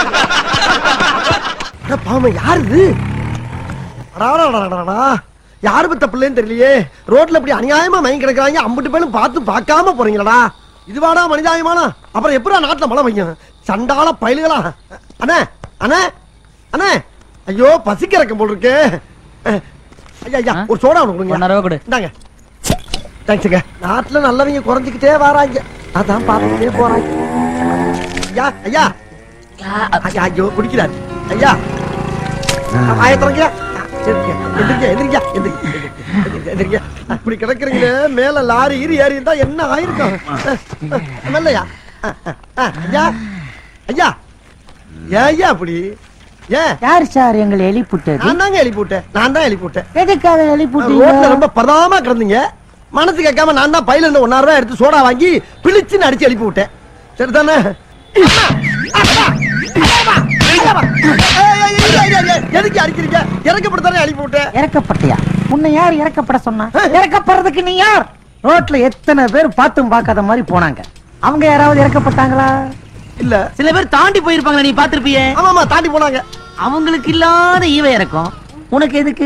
அட பாவம் யாரு இது அடாடாடாடாடா. யாரு பத்த பிள்ளைன்னு தெரியலையே ரோட்ல இப்படி அநியாயமா மயங்கி கிடக்குறாங்க அம்பிட்டு பேரும் பார்த்து பார்க்காம போறீங்களடா இதுவாடா மனிதாயமானா அப்புறம் எப்படா நாட்டுல மழை பெய்யும் சண்டால பயலுகளா அண்ணே அண்ணே அண்ணே ஐயோ பசிக்க இறக்கம் போல் இருக்கு அஹ், ஐயா ஐயா ஆ? ஒரு சோடா ஒன்று கொடுங்க ஒன்னரை ரூபா கொடு இந்தாங்க தேங்க்ஸுங்க நாட்டுல நல்லவங்க குறைஞ்சிக்கிட்டே வராங்க அதான் பார்த்துக்கிட்டே போறாங்க ஐயா ஐயா ஐயா ஐயோ குடிக்கிறாரு ஐயா ஆயத்திரங்க எந்திரிக்க எந்திரிக்க எந்திரிக்க எந்திரிக்க இப்படி கிடக்குறீங்களே மேல லாரி ஈரி ஏறி இருந்தா என்ன ஆயிருக்கும் மெல்லையா ஐயா ஐயா ஏன் ஐயா அப்படி ஏன் யார் சார் எங்களை எழுப்பிட்டது நான் தாங்க எழுப்பி விட்டேன் நான் தான் எழுப்பி விட்டேன் எதுக்காக ரோட்ல எழுப்பிட்டீங்க ரொம்ப பதாம கிடந்தீங்க மனசு கேட்காம நான் தான் பையில இருந்து ஒன்னாயிரம் ரூபாய் எடுத்து சோடா வாங்கி பிழிச்சுன்னு அடிச்சு எழுப்பி விட்டேன் சரிதானே அம்மா! அம்மா! அம்மா! ஏய், ஏய், ஏய், ஏய், ஏய், ஏய், எதுக்கு அடிக்கிறீங்க இறக்கப்படுத்தானே எழுப்பி விட்டேன் இறக்கப்பட்டியா உன்னை யார் இறக்கப்பட சொன்னா இறக்கப்படுறதுக்கு நீ யார் ரோட்ல எத்தனை பேர் பார்த்தும் பார்க்காத மாதிரி போனாங்க அவங்க யாராவது இறக்கப்பட்டாங்களா இல்ல சில பேர் தாண்டி போயிருப்பாங்க நீ பாத்திருப்பியே ஆமாமா தாண்டி போனாங்க அவங்களுக்கு இல்லாத ஈவ இறக்கம் உனக்கு எதுக்கு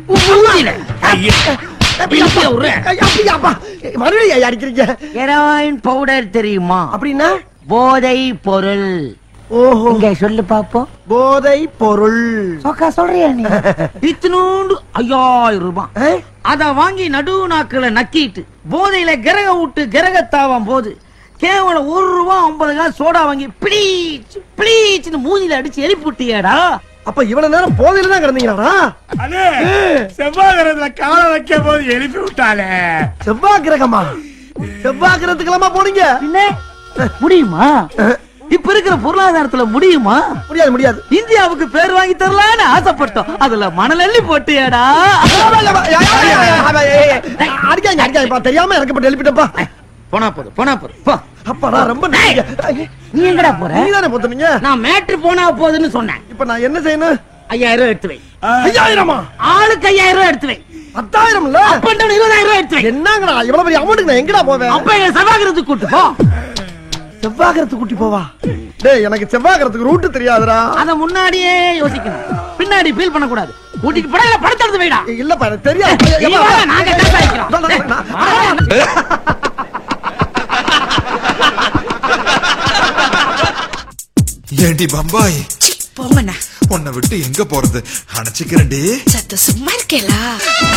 ஐயா, அப்படியா, அப்பா? மறுபடியும் ஏன் அடிக்கிறீங்க ஹெராயின் பவுடர் தெரியுமா அப்படின்னா போதை பொருள் ஓஹோ இங்க சொல்லு பாப்போம் போதை பொருள் சொக்கா சொல்றியா நீ இத்தினூண்டு ஐயாயிரம் ரூபாய் ஆ? அத வாங்கி நடு நாக்குல நக்கிட்டு போதையில கிரக விட்டு கிரகத்தாவாம் போது கேவலம் ஒரு ரூபா ஐம்பது காசு சோடா வாங்கி பிளீச் பிளீச்னு மூஞ்சில அடிச்சு எழுப்பி விட்டியாடா அப்ப இவ்வளவு நேரம் போதையில தான் கிடந்தீங்களாடா அண்ணே செவ்வாய்க்கிரத்துல காலை வைக்க போது எழுப்பி விட்டாளே செவ்வாய் கிரகமா செவ்வாய் கிரகத்துக்கெல்லாமா போனீங்க பின்ன முடியுமா இப்ப இருக்கிற பொருளாதாரத்துல முடியுமா முடியாது முடியாது இந்தியாவுக்கு பேர் வாங்கி தரலான்னு ஆசைப்பட்டோம் அதுல மணல் அள்ளி போட்டியாடா அடிக்காங்க அடிக்காங்கப்பா தெரியாம இறக்கப்பட்டு எழுப்பிட்டப்பா போனா போதும் போனா போதும் போ அப்பாடா ரொம்ப நன்றிங்க. நீ எங்கடா போற நீதானே போத்துனீங்க நான் மேட்ரு போனா போதுன்னு சொன்னேன் இப்ப நான் என்ன செய்யணும் ஐயாயிரம் ரூபாய் எடுத்து வை ஐயாயிரமா ஆளுக்கு ஐயாயிரம் ரூபாய் எடுத்து வை பத்தாயிரம் இல்ல அப்ப down இருபதாயிரம் ரூபாய் எடுத்து வை என்னங்கடா இவ்வளவு பெரிய அமௌண்ட்டுக்கு நான் எங்கடா போவேன் அப்ப எங்க சபாகிரத்துக்கு கூட்டு போ செவ்வாகரத்துக்கு கூட்டி போவா டேய் எனக்கு செவ்வாகரத்துக்கு ரூட் தெரியாதுடா அத முன்னாடியே யோசிக்கணும் பின்னாடி ஃபீல் பண்ண கூடாது கூட்டிட்டு போடா இல்ல படத்தை எடுத்து வைடா இல்லப்பா எனக்கு தெரியாது நீ வா, நாங்க டான்ஸ் ஆடிக்கிறோம். நான், நான், நான். ஏண்டி பம்பாய் போங்கண்ணா உன்னை விட்டு எங்க போறது அணைச்சிக்கிறேன்டி சத்த சும்மா இருக்கேலா